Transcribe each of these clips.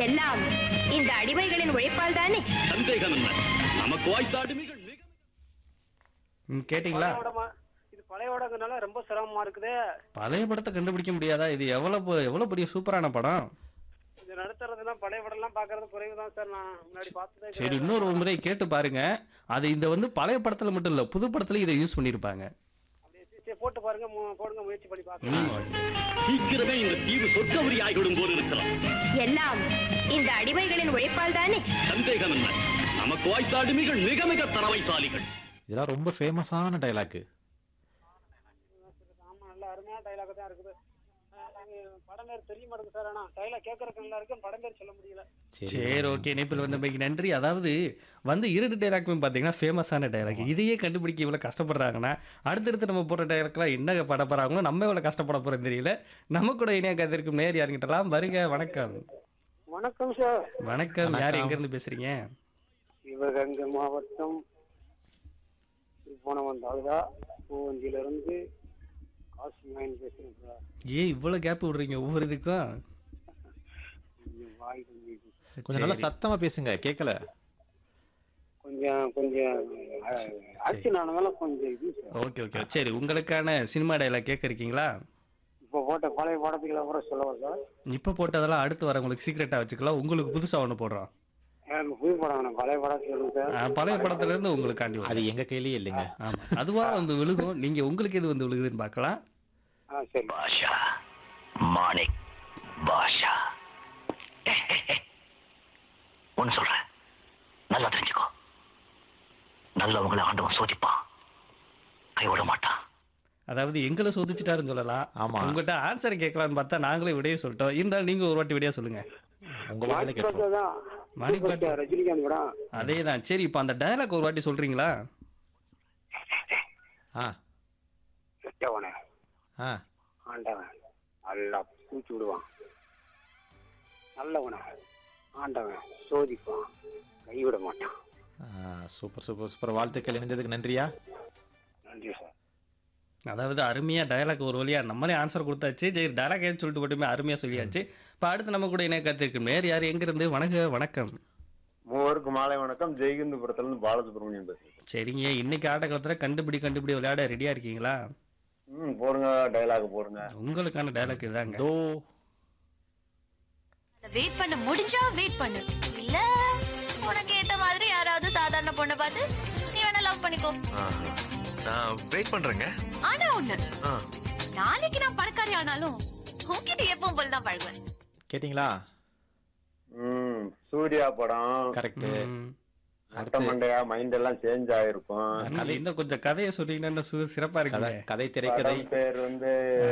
எல்லாம் இந்த அடிமைகளின் உழைப்பால் தானே சந்தேகம் என்ன நமக்கு வாய்த்த அடிமைகள் மிக ம், கேட்டிங்களா பழைய படமா? இது பழைய படங்கிறனால ரொம்ப சிரமமா இருக்குது பழைய படத்தை கண்டுபிடிக்க முடியாதா இது எவ்வளவு எவ்வளவு பெரிய சூப்பரான படம் இது நடத்துறதுலாம் பழைய படம் எல்லாம் பாக்குறது குறைவு தான் சார் நான் முன்னாடி பார்த்ததே சரி இன்னொரு முறை கேட்டு பாருங்க அது இந்த வந்து பழைய படத்துல மட்டும் இல்ல புது படத்துல இதை யூஸ் பண்ணிருப்பாங்க அப்படியே சரி, போட்டு பாருங்க மு- போடுங்க முயற்சி பண்ணி பாக்கலாம் சீக்கிரமே இந்த தீவு சொர்க்கவரி ஆகிவிடும் போல் இருக்கலாம் எல்லாம் இந்த அடிமைகளின் உழைப்பால் தானே சந்தேகம் என்ன நமக்கு வாய்த்த அடிமைகள் மிக மிக தரவைசாலிகள் இதெல்லாம் ரொம்ப ஃபேமஸான டைலாக் ஆமா நல்ல அருமையான டைலாக் தான் இருக்குது அஹ், நாங்க படம் பேர் தெரிய மாட்டேங்குது சார் ஆனா டைலாக் கேட்கறதுக்கு நல்லா இருக்கு படம் பேர் சொல்ல முடியல சரி ஓகே இணைப்பில் வந்தமைக்கு நன்றி அதாவது வந்து இரண்டு டைலாக்குமே பார்த்தீங்கன்னா ஃபேமஸான டைலாக் இதையே கண்டுபிடிக்க இவ்வளோ கஷ்டப்படுறாங்கன்னா அடுத்தடுத்து நம்ம போடுற டைலாக்லாம் என்ன பட போகிறாங்களோ நம்ம எவ்வளோ கஷ்டப்பட போகிறோம் தெரியல நம்ம கூட இணைய கத்திருக்கும் நேர் யாருங்கிட்டலாம் வருக வணக்கம் வணக்கம் சார் வணக்கம் யார் வணக்கம். எங்கேருந்து பேசுறீங்க சிவகங்கை மாவட்டம் திருப்போணம் தாலுகா பூவந்தியில இருந்து காசி மயன் பேசுறேன் சார் ஏன் இவ்வளோ கேப் விடுறீங்க ஒவ்வொரு இதுக்கும் கொஞ்சம் வாய் கொஞ்சம் கொஞ்சம் நல்லா சத்தமா பேசுங்க கேட்கல கொஞ்சம் கொஞ்சம் ஆக்ஷன் ஆனதால கொஞ்சம் இது சார் ஓகே ஓகே சரி உங்களுக்கான சினிமா டைலாக் கேட்க இருக்கீங்களா இப்போ போட்ட பழைய படத்துக்கு அப்புறம் சொல்லவா சார் இப்போ போட்டதெல்லாம் அடுத்து வரவங்களுக்கு சீக்கிரட்டாக வச்சுக்கலாம் உங்களுக்கு புதுசாக ஒன்று போடுறோம் எனக்கு புது படம் வேணும் பழைய படம் சொல்லுங்க சார் ஆ, பழைய படத்துலேருந்து உங்களுக்காண்டி அது வரும் எங்க கையிலயே இல்லைங்க ஆமாம் அதுவாக வந்து விழுகும் நீங்கள் உங்களுக்கு எது வந்து விழுகுதுன்னு பார்க்கலாம் ஆ சரி பாஷா மாணிக் பாஷா ஒன்னு சொல்றேன் நல்லா தெரிஞ்சுக்கோ நல்லவங்களை ஆண்டவன் சோதிப்பான் கைவிட மாட்டான் அதாவது எங்களை சோதிச்சுட்டாருன்னு சொல்லலாம் ஆமா. உங்ககிட்ட ஆன்சர் கேட்கலான்னு பார்த்தா நாங்களே விடையே சொல்லிட்டோம் இருந்தாலும் நீங்க ஒரு வாட்டி விடையா சொல்லுங்க உங்க வாயில கேட்போம் தான் மாணிக் ரஜினிகாந்த் படம் அதே தான் சரி இப்போ அந்த டயலாக் ஒரு வாட்டி சொல்றீங்களா ஆ கெட்டவனே ஆ ஆண்டவன் நல்லா பூச்சி விடுவான் நல்லவன ஆண்டவன் சோதிப்பான் கைவிட மாட்டான் சூப்பர் சூப்பர் சூப்பர் வாழ்த்துக்கள் இணைந்ததுக்கு நன்றியா நன்றி சார் அதாவது அருமையா டயலாக் ஒரு வழியா நம்மளே ஆன்சர் கொடுத்தாச்சு சரி டயலாக் ஏன்னு சொல்லிட்டு மட்டுமே அருமையா சொல்லியாச்சு இப்போ அடுத்து நம்ம கூட இணைய காத்திருக்கும் நேர் யார் எங்க இருந்து வணக்க வணக்கம் மூவருக்கு மாலை வணக்கம் ஜெய்கிந்தபுரத்துல இருந்து பாலசுப்ரமணியன் பேசுறேன் சரிங்க இன்னைக்கு ஆட்டக்காலத்தில் கண்டுபிடி கண்டுபிடி விளையாட ரெடியா இருக்கீங்களா ம் போடுங்க டைலாக் போடுங்க உங்களுக்கான டயலாக் இதாங்க தோ வெயிட் பண்ண முடிஞ்சா வெயிட் பண்ணு இல்ல உனக்கு ஏத்த மாதிரி யாராவது சாதாரண பொண்ணை பார்த்து நீ வேணா லவ் பண்ணிக்கோ நான் வெயிட் பண்றேங்க ஆனா ஒண்ணு ஆ. நாளைக்கு நான் பணக்காரி ஆனாலும் உன்கிட்ட எப்பவும் போல தான் பழகுவேன் கேட்டிங்களா ம் சூர்யா படம் கரெக்ட் ம். அட்ட மண்டையா மைண்ட் எல்லாம் சேஞ்ச் ஆயிருக்கும் ம், இன்னும் கொஞ்சம் கதையை சொன்னீங்கன்னா சு- சிறப்பா கதை இருக்குங்க கதை திரைக்கதை படம் பேர் வந்து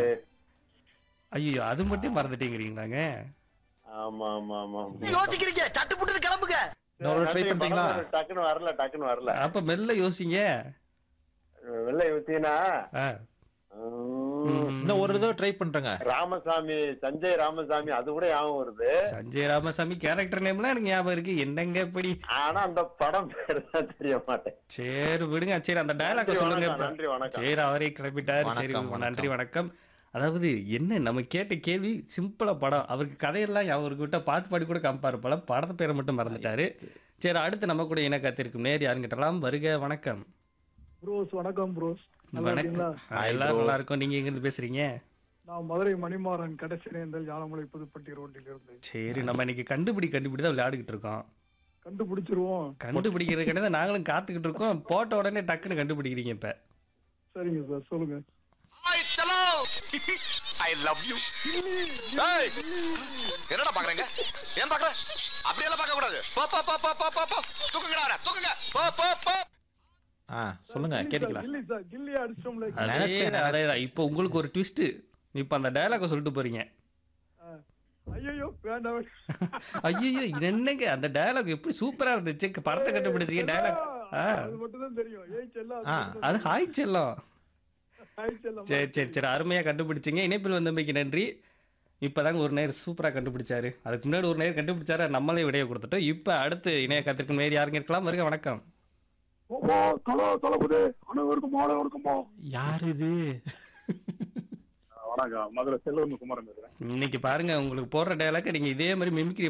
ஐயோ அது மட்டும் மறந்துட்டீங்கிறீங்களாங்க ஆமா ஆமா ஆமா யோசிக்கிறீங்க சட்டு புட்டு கிளம்புங்க இன்னொரு ட்ரை பண்றீங்களா படம் டக்குன்னு வரல டக்குன்னு வரல அப்ப மெல்ல யோசிங்க வெள்ளை ஊத்தினா ஆ. ம். இன்னும் ஒரு தடவை ட்ரை பண்றேங்க ராமசாமி சஞ்சய் ராமசாமி அது கூட ஞாபகம் வருது சஞ்சய் ராமசாமி கேரக்டர் நேம்லாம் எனக்கு ஞாபகம் இருக்கு என்னங்க இப்படி ஆனா அந்த படம் பேர் தான் தெரிய மாட்டேன் சரி விடுங்க சரி அந்த டயலாக் நன்றி, சொல்லுங்க வணக்கம், இப்ப. நன்றி, வணக்கம். சரி அவரே கிளப்பிட்டார் சரி வணக்கம், வணக்கம். நன்றி வணக்கம் அதாவது என்ன நம்ம கேட்ட கேள்வி சிம்பிளா படம் அவருக்கு கதையெல்லாம் அவருக்கு விட்ட பாட்டு பாடி கூட காமிப்பாரு படம் படத்தை பேரை மட்டும் மறந்துட்டாரு சரி அடுத்து நம்ம கூட இன காத்திருக்கும் நேர் யாருங்கிட்டலாம் வருக வணக்கம் ப்ரோஸ் வணக்கம் ப்ரோஸ் நல்லா இருக்கீங்களா வணக்கம் ஆ, எல்லாரும் நல்லா இருக்கும் நீங்க எங்க இருந்து பேசுறீங்க நான் மதுரை மணிமாறன் கடைசி நேர்ந்தல் ஞானமலை புதுப்பட்டி ரோட்டில் இருந்து சரி நம்ம இன்னைக்கு கண்டுபிடி கண்டுபிடி தான் விளையாடிக்கிட்டு இருக்கோம் கண்டுபிடிச்சிருவோம் கண்டுபிடிக்கிறதுக்கான தான் நாங்களும் காத்துக்கிட்டு இருக்கோம் போட்ட உடனே டக்குன்னு கண்டுபிடிக்கிறீங்க இப்ப சரிங்க சார் சொல்லுங்க ஹாய் சலோ ஐ லவ் யூ ஏய் என்னடா பாக்குறீங்க ஏன் பாக்குற அப்படியெல்லாம் பார்க்க கூடாது போ போ போ போ போ போ போ தூக்குங்கடா அவனை, தூக்குங்க போ போ போ ஆ சொல்லுங்க கேட்டீங்களா கில்லி சார் கில்லி அடிச்சோம்ல அதே நினைச்சேன், அதேதான் இப்போ உங்களுக்கு ஒரு ட்விஸ்ட் இப்போ அந்த டயலாக சொல்லிட்டு போறீங்க ஐயோ வேண்டாம் ஐயோ என்னங்க அந்த டயலாக் எப்படி சூப்பரா இருந்துச்சு படத்தை கண்டுபிடிச்சீங்க டயலாக் ஆ அது மட்டும் தான் தெரியும் ஏய் செல்லம் ஆ. அது ஹாய் செல்லம் ஹாய் செல்லம் சரி சரி சரி அருமையா கண்டுபிடிச்சிங்க இணைப்பில் வந்தமைக்கு நன்றி இப்போதாங்க ஒரு நேர் சூப்பராக கண்டுபிடிச்சாரு அதுக்கு முன்னாடி ஒரு நேர் கண்டுபிடிச்சாரு நம்மளே விடையை கொடுத்துட்டோம் இப்போ அடுத்து இணைய கத்திருக்கும் நேர் யாருங்க இருக்கலாம் வருக வணக்கம் ஓ தல தளபதி அனைவருக்கும் மாலை வணக்கம்மா யார் இது வணக்கம் மதுரை செல்வன் குமாரன் பேசுறேன் இன்னைக்கு பாருங்க உங்களுக்கு போடுற டயலாக் நீங்க இதே மாதிரி மிமிக்ரி